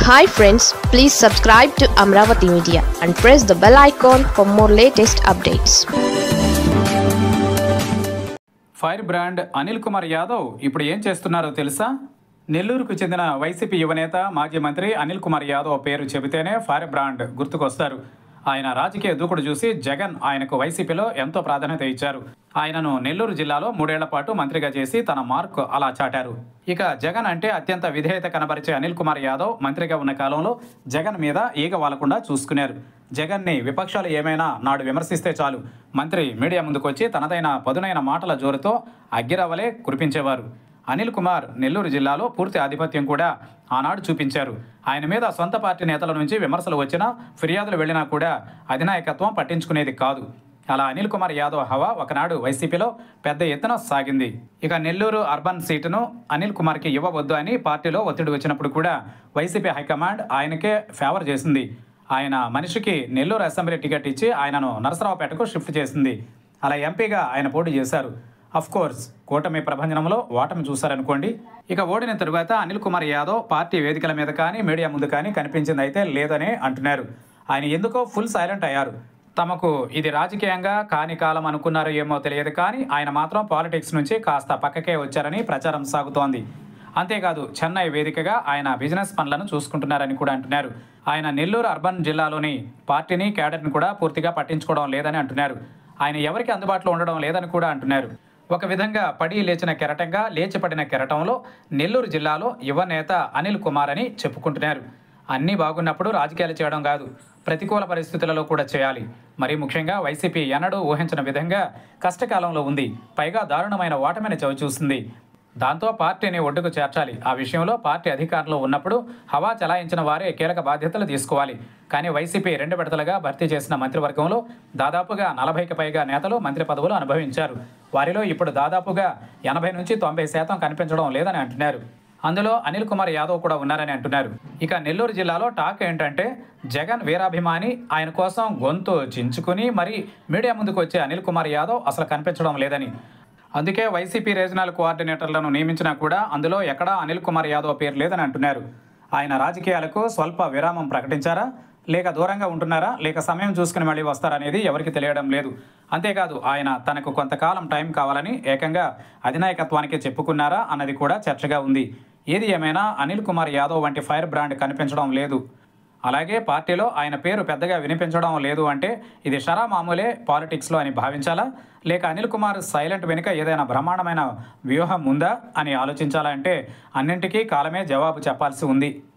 hi friends please subscribe to Amaravati media and press the bell icon for more latest updates fire brand Anil Kumar Yadav ఇప్పుడు ఏం చేస్తున్నారో తెలుసా నెల్లూరుకు చెందిన వైసీపీ యువనేత మాజీ మంత్రి అనిల్ కుమార్ యాదవ్ పేరు చెబితేనే ఫైర్ బ్రాండ్ గుర్తుకొస్తారు ఆయన రాజకీయ దూకుడు చూసి జగన్ ఆయనకు వైసీపీలో ఎంతో ప్రాధాన్యత ఇచ్చారు ఆయనను నెల్లూరు జిల్లాలో మూడేళ్ల పాటు మంత్రిగా చేసి తన మార్క్ అలా చాటారు ఇక జగన్ అంటే అత్యంత విధేయత కనబరిచే అనిల్ కుమార్ యాదవ్ మంత్రిగా ఉన్న కాలంలో జగన్ మీద ఈగ వాలకుండా చూసుకున్నారు జగన్ని విపక్షాలు ఏమైనా నాడు విమర్శిస్తే చాలు మంత్రి మీడియా ముందుకొచ్చి తనదైన పదునైన మాటల జోరుతో అగ్గిరవలే కురిపించేవారు అనిల్ కుమార్ నెల్లూరు జిల్లాలో పూర్తి ఆధిపత్యం కూడా ఆనాడు చూపించారు ఆయన మీద సొంత పార్టీ నేతల నుంచి విమర్శలు వచ్చినా ఫిర్యాదులు వెళ్ళినా కూడా అధినాయకత్వం పట్టించుకునేది కాదు అలా అనిల్ కుమార్ యాదవ్ హవా ఒకనాడు వైసీపీలో పెద్ద ఎత్తున సాగింది ఇక నెల్లూరు అర్బన్ సీటును అనిల్ కుమార్కి ఇవ్వవద్దు అని పార్టీలో ఒత్తిడి వచ్చినప్పుడు కూడా వైసీపీ హైకమాండ్ ఆయనకే ఫేవర్ చేసింది ఆయన మనిషికి నెల్లూరు అసెంబ్లీ టికెట్ ఇచ్చి ఆయనను నరసరావుపేటకు షిఫ్ట్ చేసింది అలా ఎంపీగా ఆయన పోటీ చేశారు అఫ్ కోర్స్ కూటమి ప్రభంజనంలో ఓటమి చూశారనుకోండి ఇక ఓడిన తరువాత అనిల్ కుమార్ యాదవ్ పార్టీ వేదికల మీద కానీ మీడియా ముందు కానీ కనిపించింది అయితే లేదని అంటున్నారు ఆయన ఎందుకో ఫుల్ సైలెంట్ అయ్యారు తమకు ఇది రాజకీయంగా కాని కాలం అనుకున్నారో ఏమో తెలియదు కానీ ఆయన మాత్రం పాలిటిక్స్ నుంచి కాస్త పక్కకే వచ్చారని ప్రచారం సాగుతోంది అంతేకాదు చెన్నై వేదికగా ఆయన బిజినెస్ పనులను చూసుకుంటున్నారని కూడా అంటున్నారు ఆయన నెల్లూరు అర్బన్ జిల్లాలోని పార్టీని క్యాడర్ని కూడా పూర్తిగా పట్టించుకోవడం లేదని అంటున్నారు ఆయన ఎవరికి అందుబాటులో ఉండడం లేదని కూడా అంటున్నారు ఒక విధంగా పడి లేచిన కెరటంగా లేచిపడిన కెరటంలో నెల్లూరు జిల్లాలో యువ నేత అనిల్ కుమార్ అని చెప్పుకుంటున్నారు అన్నీ బాగున్నప్పుడు రాజకీయాలు చేయడం కాదు ప్రతికూల పరిస్థితులలో కూడా చేయాలి మరి ముఖ్యంగా వైసీపీ ఎన్నడూ ఊహించిన విధంగా కష్టకాలంలో ఉంది పైగా దారుణమైన ఓటమిని చవిచూస్తుంది దాంతో పార్టీని ఒడ్డుకు చేర్చాలి ఆ విషయంలో పార్టీ అధికారంలో ఉన్నప్పుడు హవా చలాయించిన వారే కీలక బాధ్యతలు తీసుకోవాలి కానీ వైసీపీ రెండు విడతలుగా భర్తీ చేసిన మంత్రివర్గంలో దాదాపుగా నలభైకి పైగా నేతలు మంత్రి పదవులు అనుభవించారు వారిలో ఇప్పుడు దాదాపుగా ఎనభై నుంచి తొంభై శాతం కనిపించడం లేదని అంటున్నారు అందులో అనిల్ కుమార్ యాదవ్ కూడా ఉన్నారని అంటున్నారు ఇక నెల్లూరు జిల్లాలో టాక్ ఏంటంటే జగన్ వీరాభిమాని ఆయన కోసం గొంతు చించుకుని మరి మీడియా ముందుకు వచ్చే అనిల్ కుమార్ యాదవ్ అసలు కనిపించడం లేదని అందుకే వైసీపీ రీజనల్ కోఆర్డినేటర్లను నియమించినా కూడా అందులో ఎక్కడా అనిల్ కుమార్ యాదవ్ పేరు లేదని అంటున్నారు ఆయన రాజకీయాలకు స్వల్ప విరామం ప్రకటించారా లేక దూరంగా ఉంటున్నారా లేక సమయం చూసుకుని మళ్ళీ వస్తారనేది ఎవరికి తెలియడం లేదు అంతేకాదు ఆయన తనకు కొంతకాలం టైం కావాలని ఏకంగా అధినాయకత్వానికి చెప్పుకున్నారా అన్నది కూడా చర్చగా ఉంది ఏది ఏమైనా అనిల్ కుమార్ యాదవ్ వంటి ఫైర్ బ్రాండ్ కనిపించడం లేదు అలాగే పార్టీలో ఆయన పేరు పెద్దగా వినిపించడం లేదు అంటే ఇది షరా మామూలే పాలిటిక్స్లో అని భావించాలా లేక అనిల్ కుమార్ సైలెంట్ వెనుక ఏదైనా బ్రహ్మాండమైన వ్యూహం ఉందా అని ఆలోచించాలా అంటే అన్నింటికీ కాలమే జవాబు చెప్పాల్సి ఉంది